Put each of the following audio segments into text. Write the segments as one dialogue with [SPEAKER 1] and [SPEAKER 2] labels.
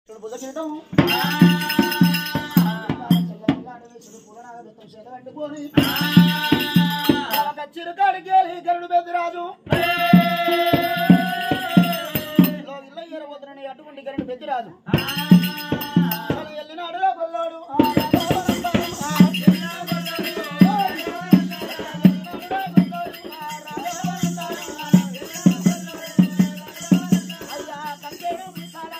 [SPEAKER 1] చూడు బుగ్గ చేద్దాం చేత కట్టుకొని ఒక చిరుకాడికి గరుడు పెద్దరాజు ఇల్ల ఎరబోతున్న అటువంటి గరుడు పెద్దరాజు వెళ్ళినాడు రా కొల్లాడు అయ్యా కంకేడు మిసాల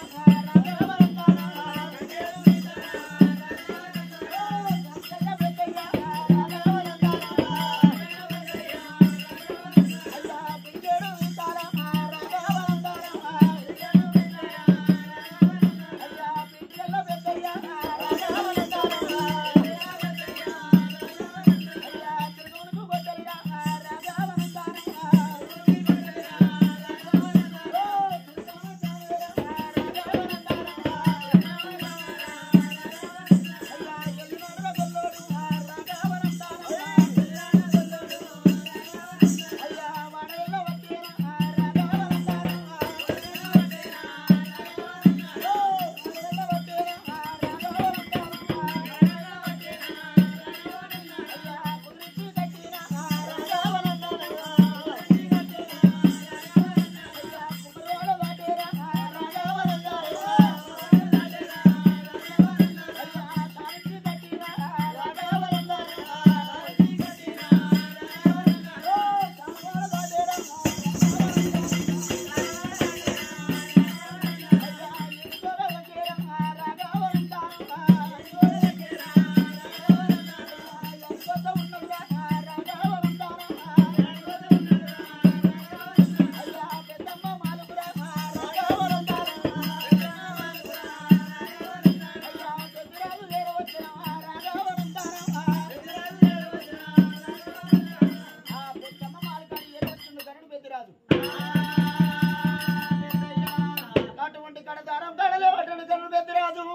[SPEAKER 1] అటువంటి కడతారం కడలే పట్టడు కన్ను పెద్దరాజు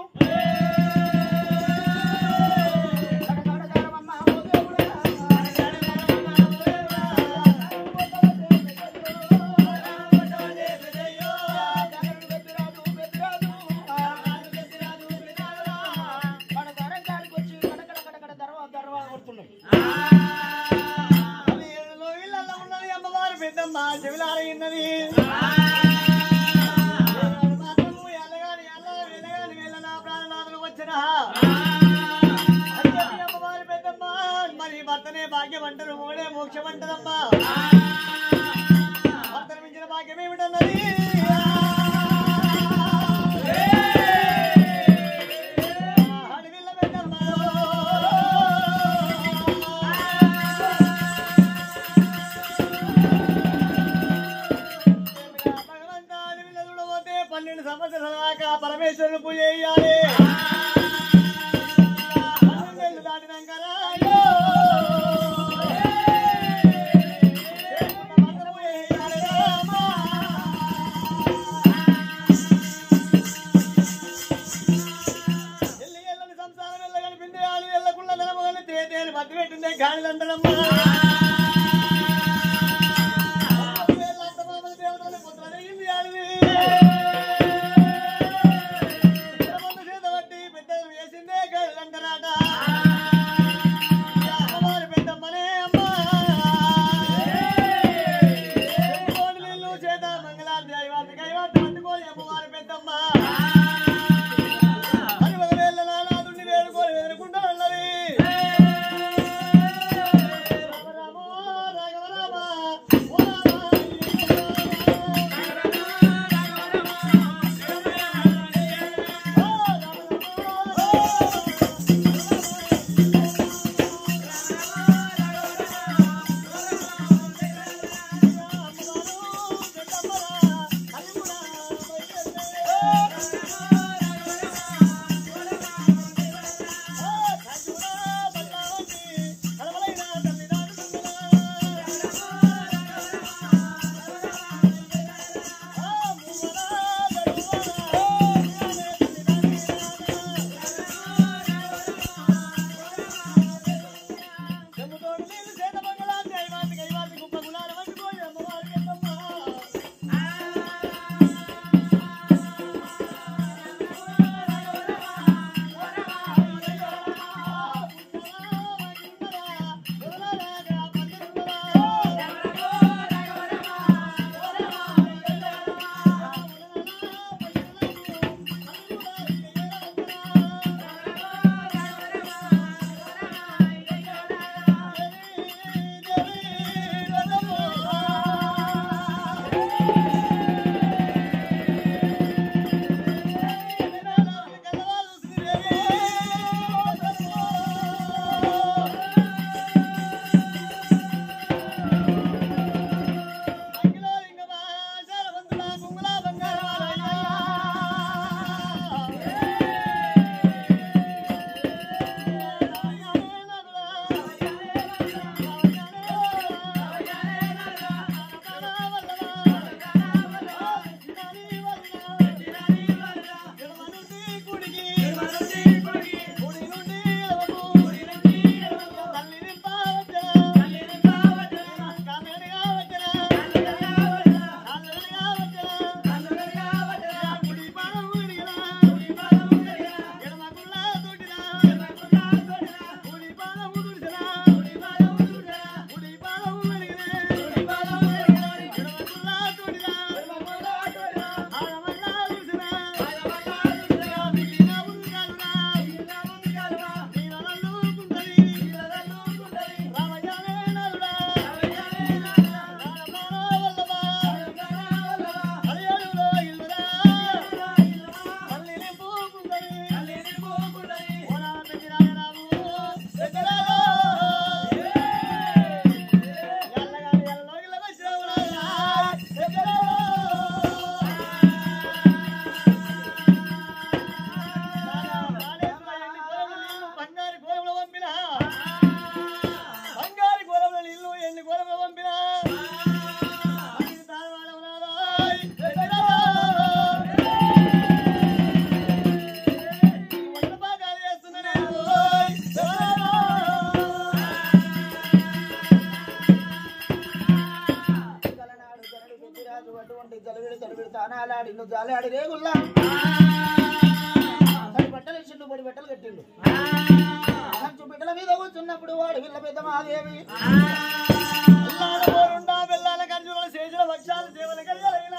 [SPEAKER 1] కడకడకరమమ్మ ఓ దేవుడా. కన్ను పెద్దరాజు, పెద్దరాజు. కడతారం కాడికి వచ్చి కడకడ కడకడ దర్వా దర్వా కొడుతున్నాడు
[SPEAKER 2] అది ఏడులో ఇళ్ళల్లో ఉన్నది అమ్మవారు పెద్దమ్మ చెవిలారగిన్నది మాత్రము ఎల్లగాని ఎల్ల వెలగాని వెళ్ళ నా ప్రాణనాథులకు వచ్చిన అంతటి అమ్మవారి పెద్దమ్మ మరి భర్తనే భాగ్యం అంటారు మూడే మోక్షం అంటారమ్మా భర్తను మించిన భాగ్యం ఏమిటన్నది అడవిల్ల పెద్దమ్మ భగవంతాన్ని వినదుడబోతే పన్నెండు సంవత్సరాల దాకా పరమేశ్వరుడు పూజ చేయాలి పన్నెండేళ్ళు దాటినాక రాయో. మంత్రము చేయాలి రామా. ఎల్లి ఎల్లని సంసారం ఎల్లగని పిండేయాలి ఎల్లకుள்ள ధనముగని తేతేని మధ్య పెట్టిందే గాలిదండనమ్మా పెద్దమ్మ
[SPEAKER 1] గాలాడి రేగుల్లా తడి బట్టలు ఇచ్చిండు పొడి బట్టలు కట్టిండు కంచు బిడ్డల మీద కూర్చున్నప్పుడు వాడు వీళ్ళ పెద్ద మాదేవి
[SPEAKER 2] అల్లాడబోరుండా బెల్లాల కంచుల శేషుల వక్షాలు సేవలు కలిగిన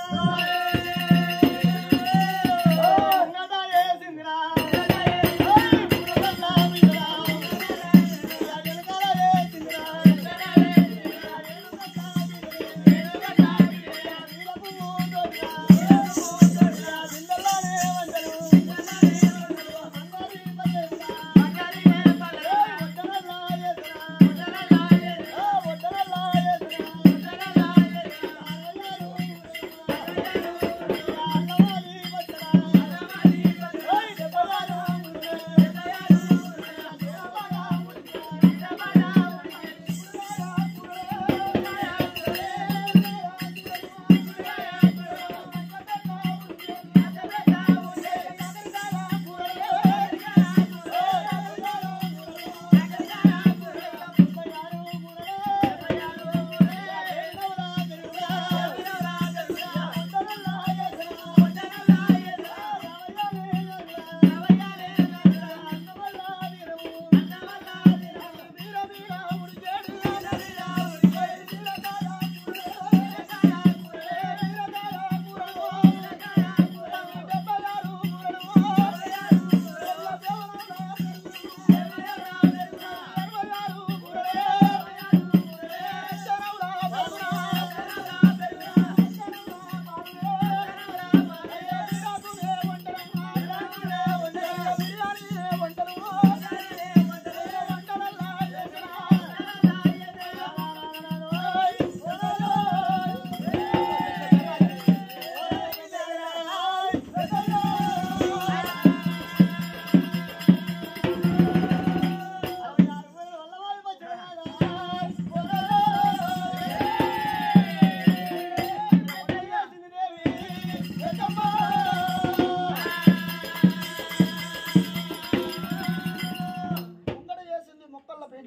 [SPEAKER 1] ముంగడ చేసింది మొక్కల పీట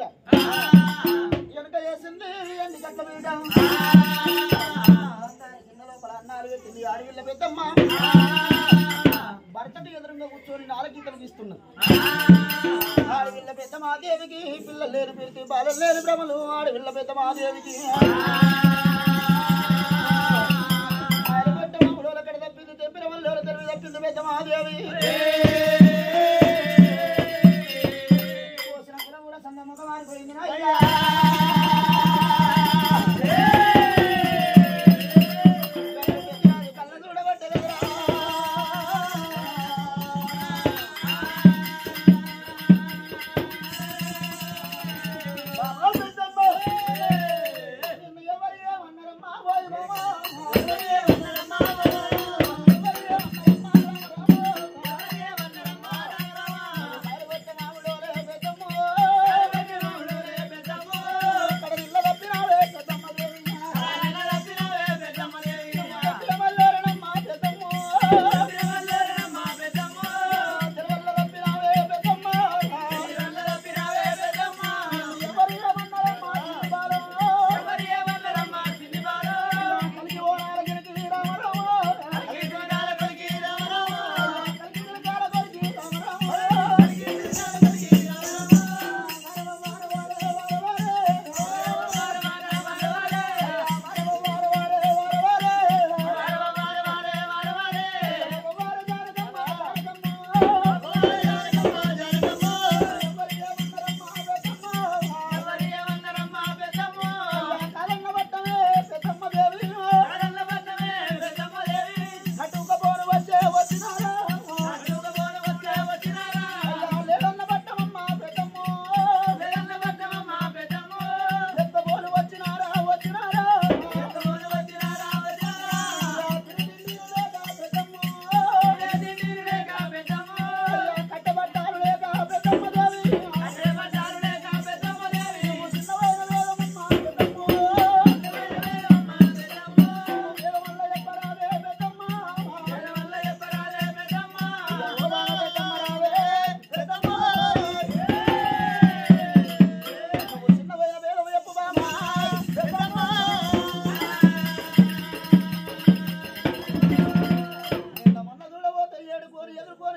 [SPEAKER 1] వెనక చేసింది ఎండి గట్ల పీట కింద లోపల అన్నాలు పెట్టింది అడవిళ్ళ పెద్దమ్మ భర్తటి ఎదురుగా కూర్చొని నాలుగీతలు తీస్తున్నది ఆడవిళ్ళ పెద్ద మాదేవికి పిల్లలు లేని పెడితే బాలలు లేని భ్రమలు ఆడవిళ్ళ పెద్ద మాదేవికి ఆడబెట్ట మామూలు అక్కడ తప్పింది తెప్పిన వల్ల తెలివి తప్పింది పెద్ద మాదేవి కోసిన కుల కూడా సంగముఖ మారిపోయింది నాయ్యా. కళ్ళ చూడబట్టలేదురా. బాబా పెద్దమ్మ. నిన్ను ఎవరు ఏమన్నారమ్మా ఓయ్ బాబా? ఎవరు ఏమన్నారమ్మా ఓయ్ బాబా? ఎవరు ఏమన్నారమ్మా ఓయ్ బాబా?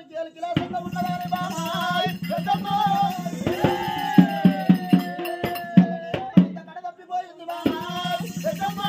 [SPEAKER 1] కేలు కిలాసంగా ఉన్నవారి బామాయ్ పెద్దమ్మ ఇంత కడ తప్పిపోయింది బామాయ్ పెద్దమ్మ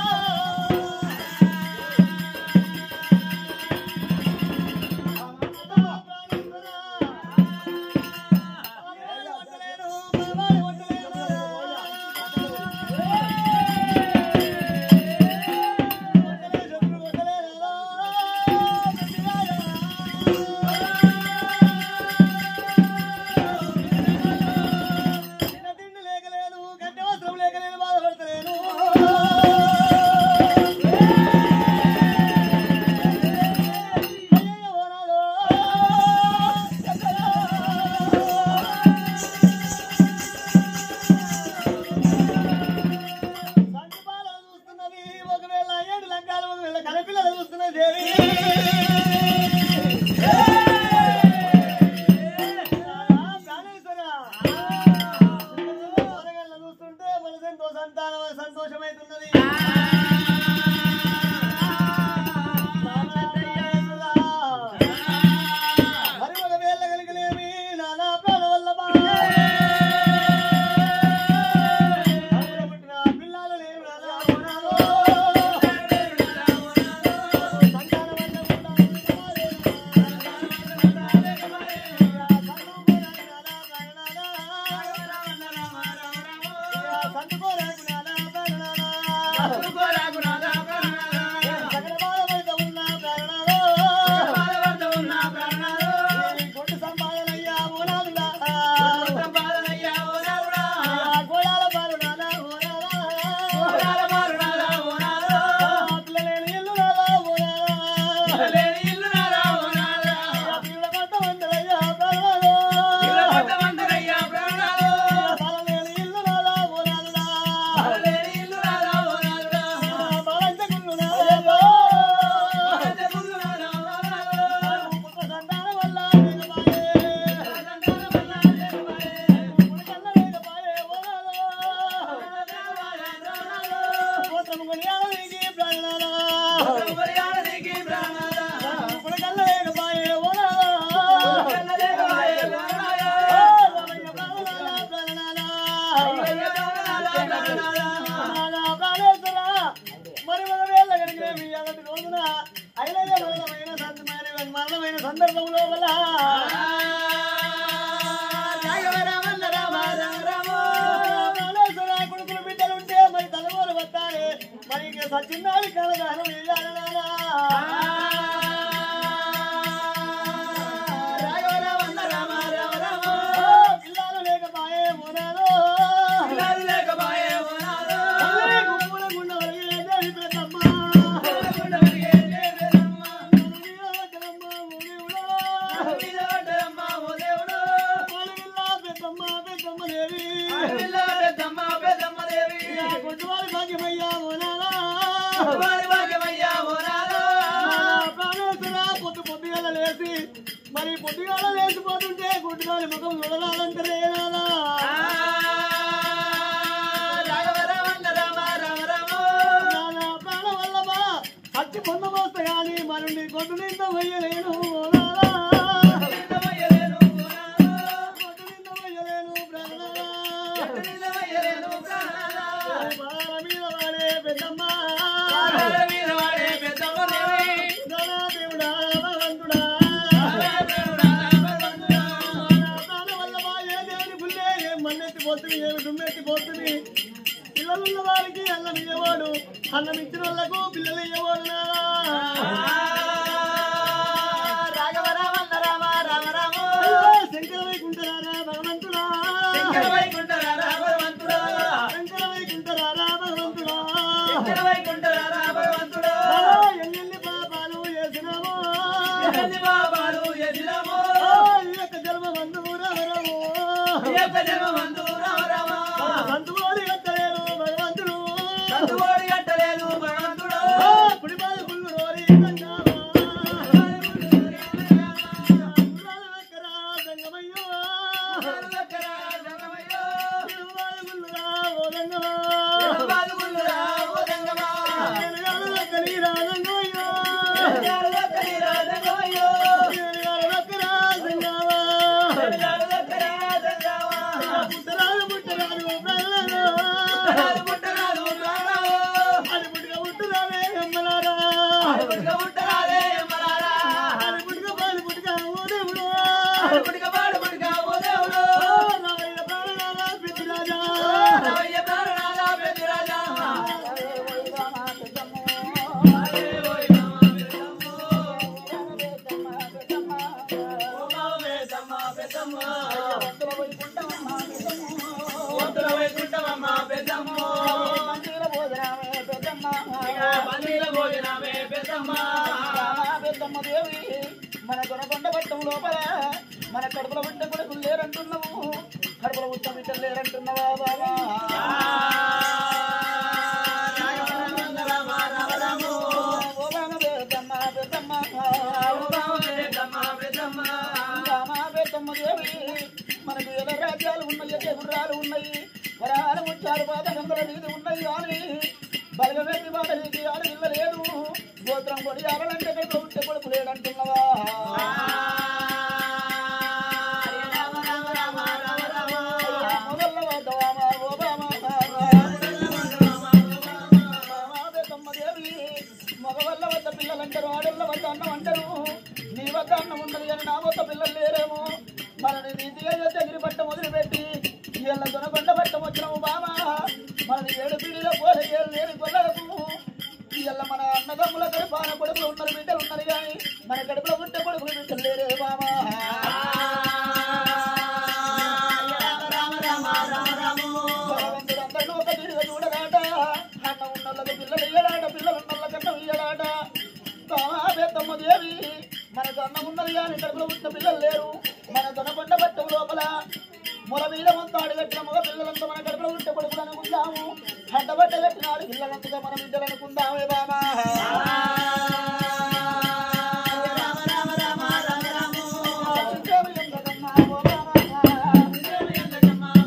[SPEAKER 2] ఒకవేళ ఏడు లంకాలు ఒకవేళ కనపిల్లలు చూస్తున్నది దేవి చూస్తుంటే మనసెంతో సంతానం సంతోషమైతున్నది మరి ఒక వేళ కలిగిలేమి నానా ప్రాణ వల్ల పిల్లలు లేవు నానా ఓనాలో. సంతానం వల్ల మరి మన వేళ గడిగిన మీ అలాంటి రోజున అయినదే మరణమైన సంతమైన మరణమైన సందర్భంలో వల్ల రామేశ్వర కొడుకులు బిడ్డలుంటే మరి తలమూలు పట్టాలి మరి ఇక సచిన్నాడు కలదానం వేయాలి నానా పిల్లలు లేకపాయే మోనాలో గుమ్ముల గుండ వరిగే దేవి పెద్దమ్మ మరి పొద్దుగాల లేచిపోతుంటే గుడ్డుగాలి ముఖం చూడాలంటే నానా నానా ప్రాణ వల్లమా అట్టి పొంద మోస్త గాని మరుండి గొడ్డు నింద వెయ్యలేను గొడ్డు నింద వెయ్యలేను ప్రాణాలా బాల మీద వాడే పెద్దమ్మ నానా దేవుడా భగవంతుడా ప్రాణ వల్లమా ఏ దేవుని పుల్లే ఏం మన్నెత్తి పోతుంది ఏమి దుమ్మెత్తి పోతుంది పిల్లలున్న వారికి అన్నం ఇయ్యవాడు అన్నం ఇచ్చిన వాళ్ళకు పిల్లలు ఇయ్యవాడు శంకర వైకుంఠరారా భగవంతుడా శంకర వైకుంఠరారా భగవంతుడా ఎన్నెన్ని పాపాలు చేసినామో ఈ యొక్క జన్మ బంధువురవరము సంతువాడి కట్టలేను భగవంతుడు కుడిపాలు కుళ్ళు రోరి కన్నావా కులాల వెక్కరా దంగమయ్యో కుడిపాలు కుళ్ళురా ఓ దంగమా ఎనగాలు వెక్కని రా దంగమయ్యో ఎనగాలు వెక్కరా రామయ్య ప్రాణనాథ పెద్దిరాజా.
[SPEAKER 1] మన కొనకొండ పట్టం లోపల మన కడుపుల పుట్ట కొడుకులు లేరంటున్నావు కడుపుల పుట్ట బిడ్డలు లేరంటున్నావా బాబా ఓ బామ పెద్దమ్మ పెద్దమ్మ రామ పెద్దమ్మ దేవి మనకు ఎలా రాజ్యాలు ఉన్నాయి గుర్రాలు ఉన్నాయి వరాలు ముచ్చారు పాత గంగల వీధి ఉన్నాయి కానీ బలగవేటి బాట నీకు ఆడ ఇల్ల లేదు గోత్రం కొడి ఆడాలంటే కడుపు ఉంటే కొడుకు లేడంటున్నావా మొదల్ల వద్దవామా, ఓ బామ. రామ దేవి మగవల్ల వద్ద పిల్లలు అంటారు ఆడళ్ళ వద్ద అన్నం అంటారు నీ వద్ద అన్నం ఉండదు కానీ నా వద్ద పిల్లలు లేరేమో మనని నీతిగా దగ్గర పట్ట మొదలుపెట్టి వీళ్ళ దొనకొండ పట్టం వచ్చినాము బామా మనని ఏడు పీడిలో పోలే ఏడు లేని కొల్లలకు ఇవాళ మన అన్నదమ్ముల కడుపాన కొడుకులు ఉన్నారు బిడ్డలు ఉన్నారు కానీ మన కడుపులో పుట్టే కొడుకులు బిడ్డలు లేరే బామా భగవంతుడందరినీ ఒక తీరుగా చూడరాట అన్న ఉన్నోళ్ళకి పిల్లలు ఇయ్యడాట పిల్లలు ఉన్నోళ్ళకి అన్నం ఇయ్యడాట బామా పెద్దమ్మ దేవి మనకు అన్నం ఉన్నది కానీ కడుపులో పుట్టిన పిల్లలు లేరు మన దొనకొండ పట్టం లోపల మొల మీద మొత్తం అడగట్టిన మగ పిల్లలంతా మన కడుపులో పుట్టే కొడుకులు అనుకుందాము అడ్డబట్ట కట్టిన ఆడు పిల్లలంతగా మన బిడ్డలు అనుకుందామే బామా దేవి ఎందకన్నా ఓ బామా.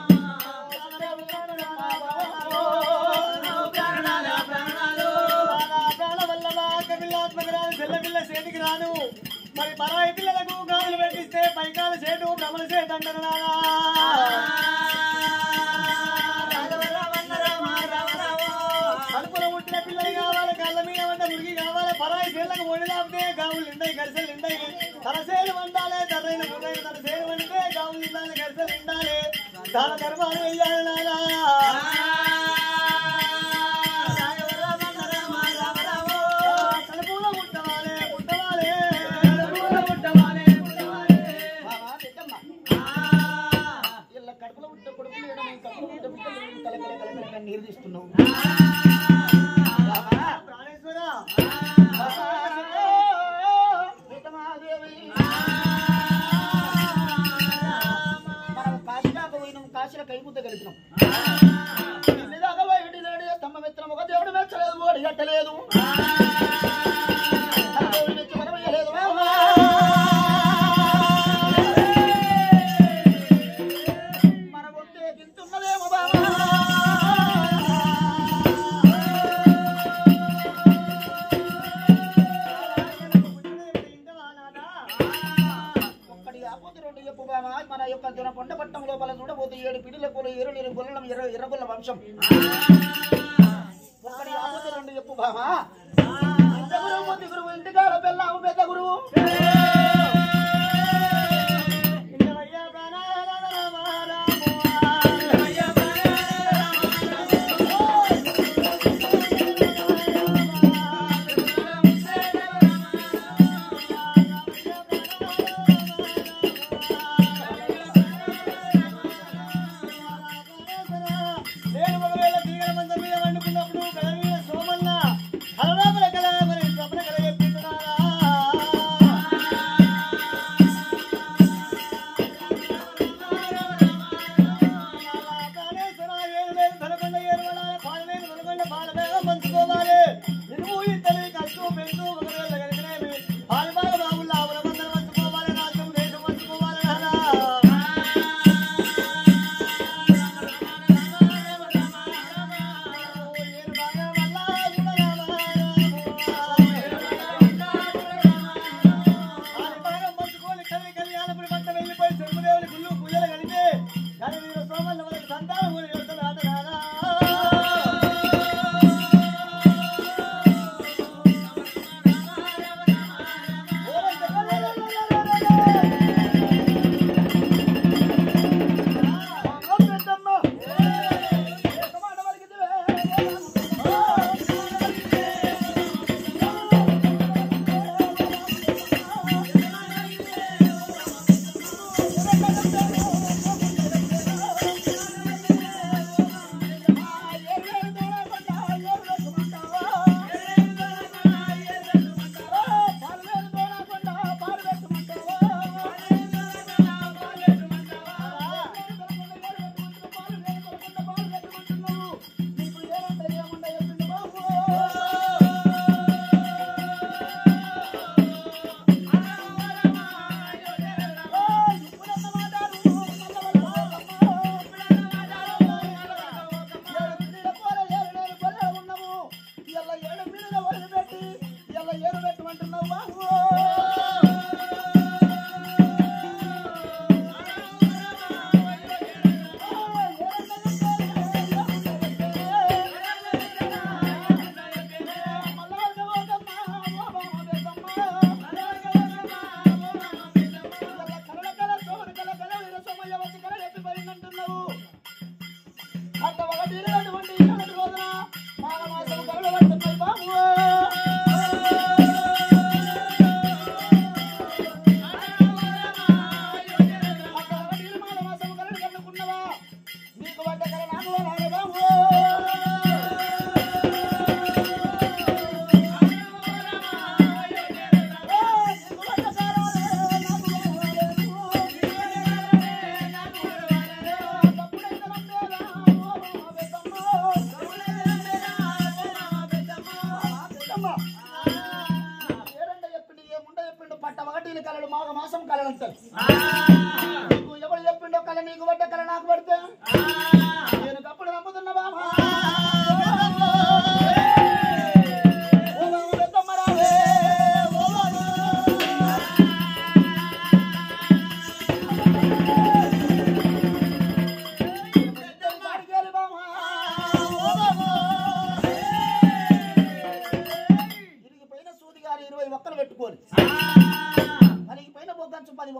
[SPEAKER 2] చేతికి రాను మరి పరాయి పిల్లలకు గాజులు పెట్టిస్తే పైకాల చేటు భ్రమల చేటు అంటారు నానా కడుపులో పుట్టిన పిల్లలు కావాలి కళ్ళ మీద వంట మురిగి కావాలి పరాయి పిల్లలకు ఒడి లాపితే గావులు నిండాయి గరిసెలు నిండాయి తరసేలు వండాలి తర్రైన ముర్రైన తరసేలు వండితే గావులు నిండాలి గరిసెలు నిండాలి దాన గర్భాలు వెయ్యాలి నానా కడుపులో పుట్టవాలి పుట్టవాలి
[SPEAKER 1] బామా, పెద్దమ్మ. వీళ్ళ కడుపులో ఉంటే కొడుకు లేడు, నీ కడుపులో ఉంటే బిడ్డలు లేడు, కలకల కలకల కన్నీరు తీస్తున్నావు. బామా,
[SPEAKER 2] ప్రాణేశ్వర
[SPEAKER 1] బామా, పెద్దమాదేవి. మనం కాశీదాకా పోయినాం, కాశీలో కైముద్ద కలిపినాం. ఇల్లు దాకా పోయి ఇంటి లేడు, స్తంభం ఎత్తిన ఒక దేవుడు మెచ్చలేదు, ఓడి కట్టలేదు. ఆ దేవుడు మెచ్చి మనం ఇయ్యలేదు, బామా. మన ఒట్టే తింటున్నదేమో బాబా ఒక్కడి కాకపోతే రెండు చెప్పు బామా మన యొక్క దిన కొండ పట్టం లోపల చూడబోతే ఏడు పిడిల కూల ఏడు నీరు గొల్లం ఎర్ర ఎర్రగొల్ల వంశం ఒక్కడి కాకపోతే రెండు చెప్పు బామా పెద్ద గురువు ముద్దు గురువు ఇంటికాడ పెళ్ళాము పెద్ద గురువు
[SPEAKER 2] నేను ఒకవేళ తీగల మంచం మీద వండుకున్నప్పుడు కళ మీద సోమన్న హరరాముల కళ మరి స్వప్న కళ చెప్తున్నారా ప్రాణేశ్వర ఏడు లేదు తలకొండ ఏడు వడాలి పాలలేదు తలకొండ పాలమేగా పంచుకోవాలి ఇరువు ఇద్దరి కష్టం పెంచు ఒకవేళ కలిగినవి పాలబాల బాబుల ఆవుల మందరం పంచుకోవాలి రాజ్యం దేశం పంచుకోవాలి నానా సంతానం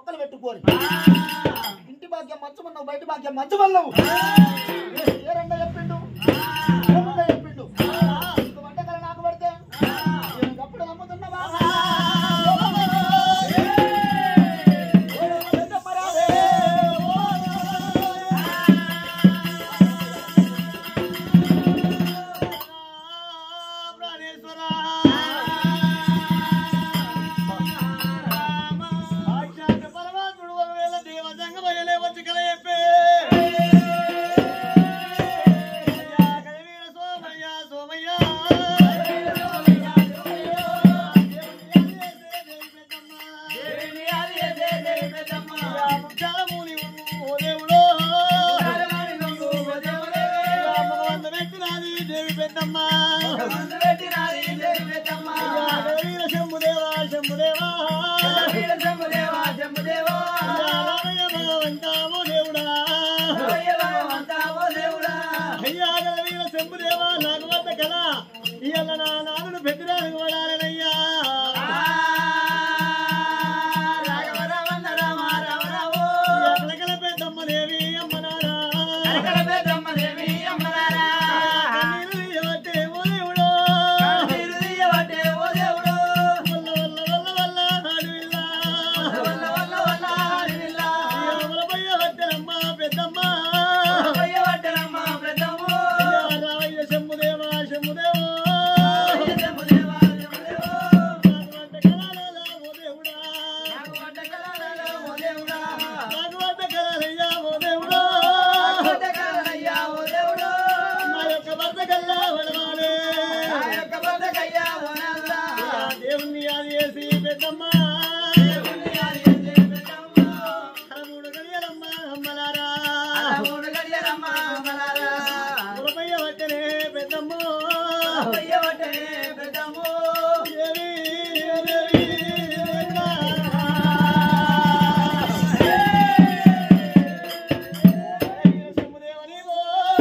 [SPEAKER 1] బొక్కలు పెట్టుకోని ఇంటి భాగ్యం మంచమన్నావు బయట భాగ్యం మంచమన్నావు ఏ రంగ చెప్పిండు ఏ రంగ చెప్పిండు ఇంక వంటకాలు నాకు పడితే నేను అప్పుడు నమ్ముతున్నవా
[SPEAKER 2] ప్రాణేశ్వరా సాక్షాత్ పరమాత్ముడు ఒకవేళ దేవ సంగమయ్యలే వచ్చి కల చెప్పే అయ్యా కవివీర సోమయ్య సోమయ్య ముఖ్యాలమూలి ఓ దేవుడో భగవంతు పెట్టినాది దేవి పెద్దమ్మ వీర శంభుదేవా శంభుదేవా రామయ్య భగవంతామో దేవుడా అయ్యా వీర శంభుదేవా నాకు వద్ద కదా ఇవాళ నా నాదుడు పెద్దరానికి పడాలనయ్యా ఎక్కడికల పెద్దమ్మ దేవి అమ్మ నారా కన్నీరు తీయవట్టే ఓ దేవుడో వల్ల వల్ల వల్ల వల్ల అడవిల్లా ఎవరపయ్య వట్టెనమ్మ పెద్దమ్మ అయ్యా రామయ్య శంభుదేవా శంభుదేవో నాకు వద్ద కలాల ఓ దేవుడా నాకు వద్ద కలాలయ్యా ఓ దేవుడా నా యొక్క భర్త కల్లా వడవాలే దేవుణ్ణి అది చేసి పెద్దమ్మ మూడు గడియలమ్మ అమ్మలారా గురపయ్య వట్టెనే పెద్దమ్మ దేవి దేవి దేవుడా. అయ్యో శంభుదేవని ఓ.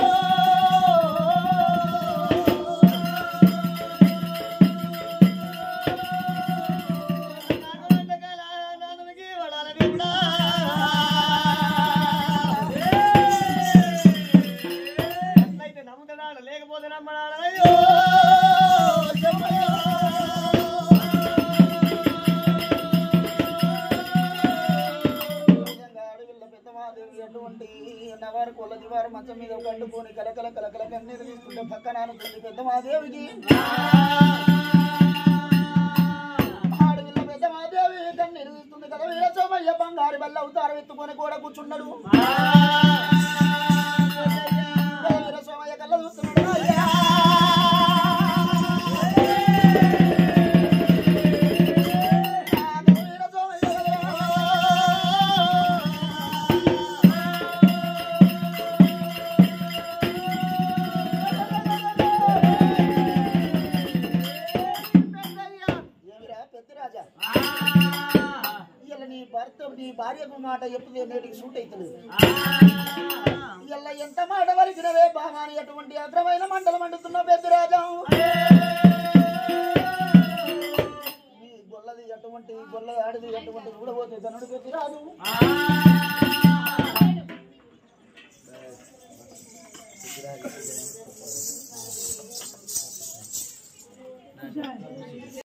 [SPEAKER 2] నాకు వంటకాల నాదునికి వడాల దేవుడా. ఎట్లయితే నమ్ముతున్నాడు లేకపోతే నమ్మడాడు అయ్యో
[SPEAKER 1] అడవిలో పెద్దమాదేవి అటువంటి నవారు కొలది వారు మంచం మీద కండుకొని కలకల కలకల కన్నీరు తీసుకుంటే పక్కన అనుకుంది పెద్దమాదేవికి ఆడవిల్ల పెద్దమాదేవి కన్నీరు తీస్తుంది కదా వీర సోమయ్య బంగారు బల్ల అవుతారు ఎత్తుకొని కూడా కూర్చున్నాడు వీర సోమయ్య కళ్ళ చూస్తున్నాడు అయ్యా. వీర సోమయ్య ఏమిరా పెద్దరాజా ఇవాళ నీ భర్త నీ భార్యకు మాట చెప్తే నేటికి సూట్ అవుతుంది ఇవాళ ఎంత మాట వరికినవే బామాని అటువంటి అగ్రమైన మండలం మండుతున్న పెద్దరాజా నీ గొల్లది అటువంటి గొల్ల ఆడిది అటువంటి కూడా పోతే తనుడు పెద్దరాజు